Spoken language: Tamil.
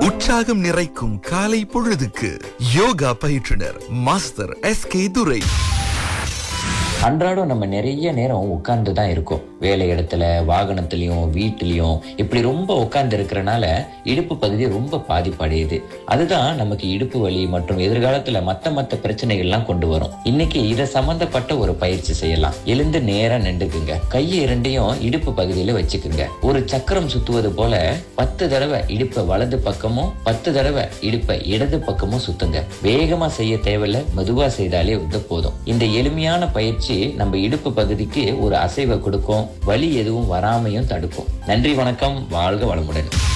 உற்சாகம் நிறைக்கும் காலை பொழுதுக்கு யோகா பயிற்றுனர் மாஸ்டர் எஸ் கே துரை அன்றாடம் நம்ம நிறைய நேரம் உட்கார்ந்து தான் இருக்கோம் வேலை இடத்துல வாகனத்திலயும் வீட்டிலையும் இப்படி ரொம்ப உட்கார்ந்து இருக்கிறனால இடுப்பு பகுதி ரொம்ப பாதிப்படையுது அதுதான் நமக்கு இடுப்பு வலி மற்றும் எதிர்காலத்துல மத்த மத்த பிரச்சனைகள்லாம் கொண்டு வரும் இன்னைக்கு இத சம்பந்தப்பட்ட ஒரு பயிற்சி செய்யலாம் எழுந்து நேரா நின்றுக்குங்க கையை இரண்டையும் இடுப்பு பகுதியில வச்சுக்குங்க ஒரு சக்கரம் சுத்துவது போல பத்து தடவை இடுப்பை வலது பக்கமும் பத்து தடவை இடுப்பை இடது பக்கமும் சுத்துங்க வேகமா செய்ய தேவையில்ல மெதுவா செய்தாலே வந்து போதும் இந்த எளிமையான பயிற்சி நம்ம இடுப்பு பகுதிக்கு ஒரு அசைவை கொடுக்கும் வலி எதுவும் வராமையும் தடுக்கும் நன்றி வணக்கம் வாழ்க வளமுடன்